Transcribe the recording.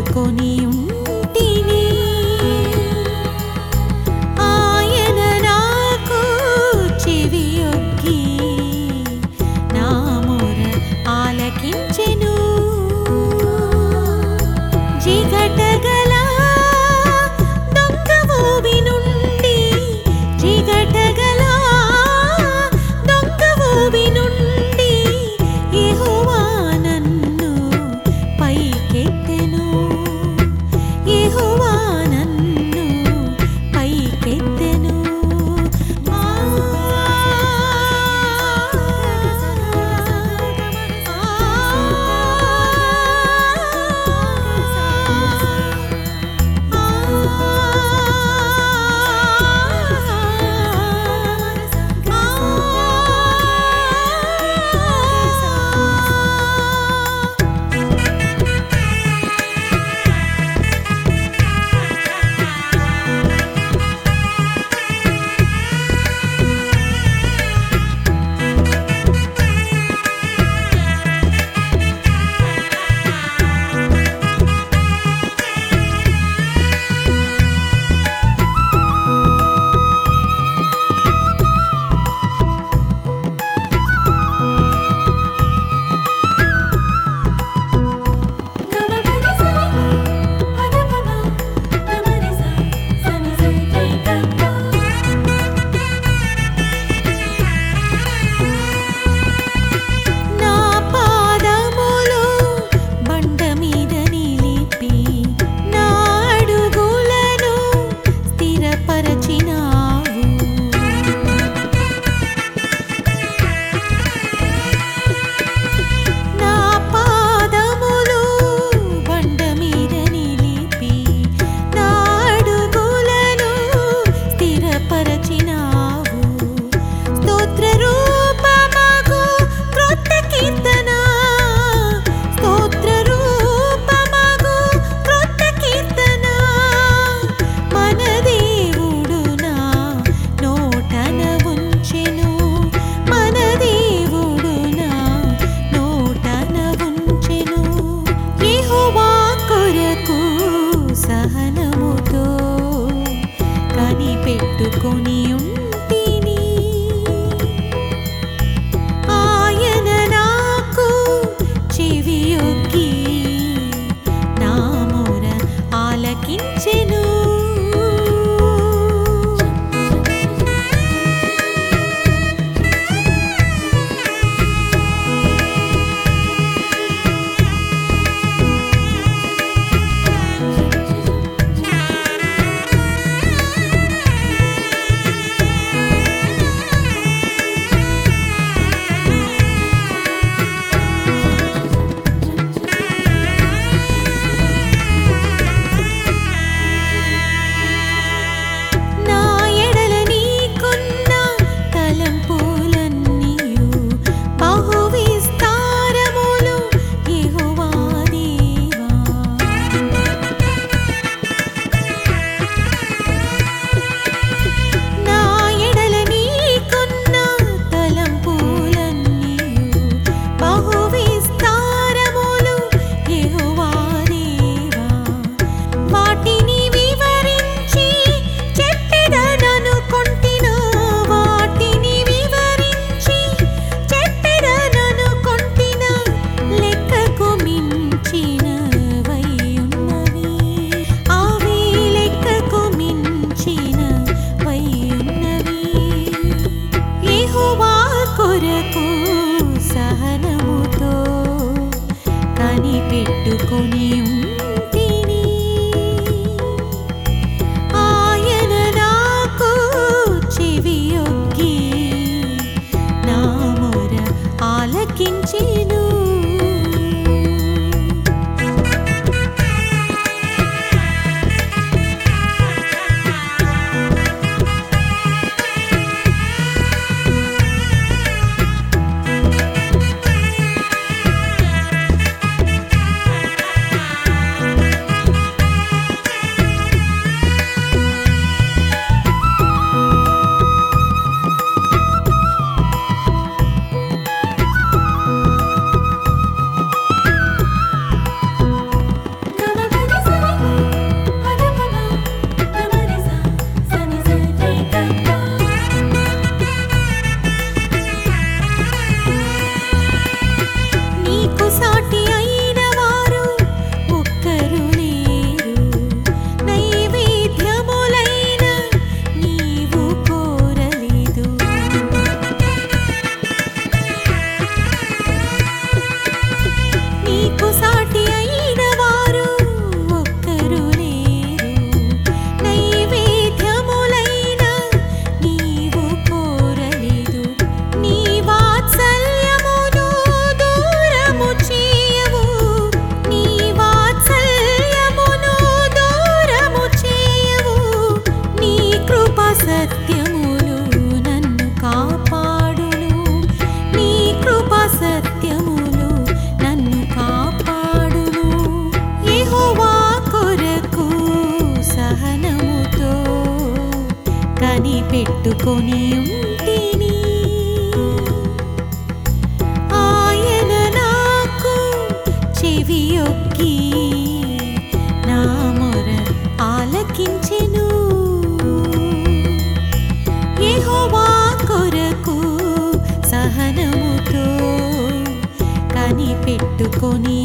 పెట్టుకొని ఉంటిని ఆయన నాకు చెవియొగ్గి నా మొర ఆలకించెను జిగటగల దొంగ ఊబి నుండి జిగటగల దొంగ ఊబి నుండి యెహోవా నన్ను పైకెత్తెను యెహోవా నన్ను పైకెత్తెను ఆ నా పాదములు బండ మీద నిలిపి నా అడుగులను స్థిరపరచినావు నా పాదములు బండ మీద నిలిపి నా అడుగులను స్థిరపరచినావు స్తోత్ర రూపమగు క్రొత్త కీర్తన స్తోత్ర రూపమగు క్రొత్త కీర్తన మన దేవుడు నా నోటన ఉంచెను మన దేవుడు నా నోటన ఉంచెను యెహోవా కొరకు సహనముతో కనిపెట్టుకొని ఉంటిని ఆయన నాకు చెవియొగ్గి నా మొర ఆలకించెను నా ఎడల నీకున్న తలంపులన్నీయు బహు విస్తారములు యెహోవా దేవా నా ఎడల నీకున్న తలంపులన్నీయు బహు విస్తారములు యెహోవా దేవా వాటిని వివరించి చెప్పెదననుకొంటినా వాటిని వివరించి చెప్పెదననుకొంటినా లెక్కకు మించినవై ఉన్నవి అవి లెక్కకు మించినవై ఉన్నవి యెహోవా కొరకు సహనముతో కనిపెట్టుకొని ఉంటిని ఆయన నాకు చెవియొగ్గి నా మొర ఆలకించెను కనిపెట్టుకొని ఉంటిని ఆయన నాకు చెవియొగ్గి నా మొర ఆలకించెను యెహోవా కొరకు సహనముతో కనిపెట్టుకొని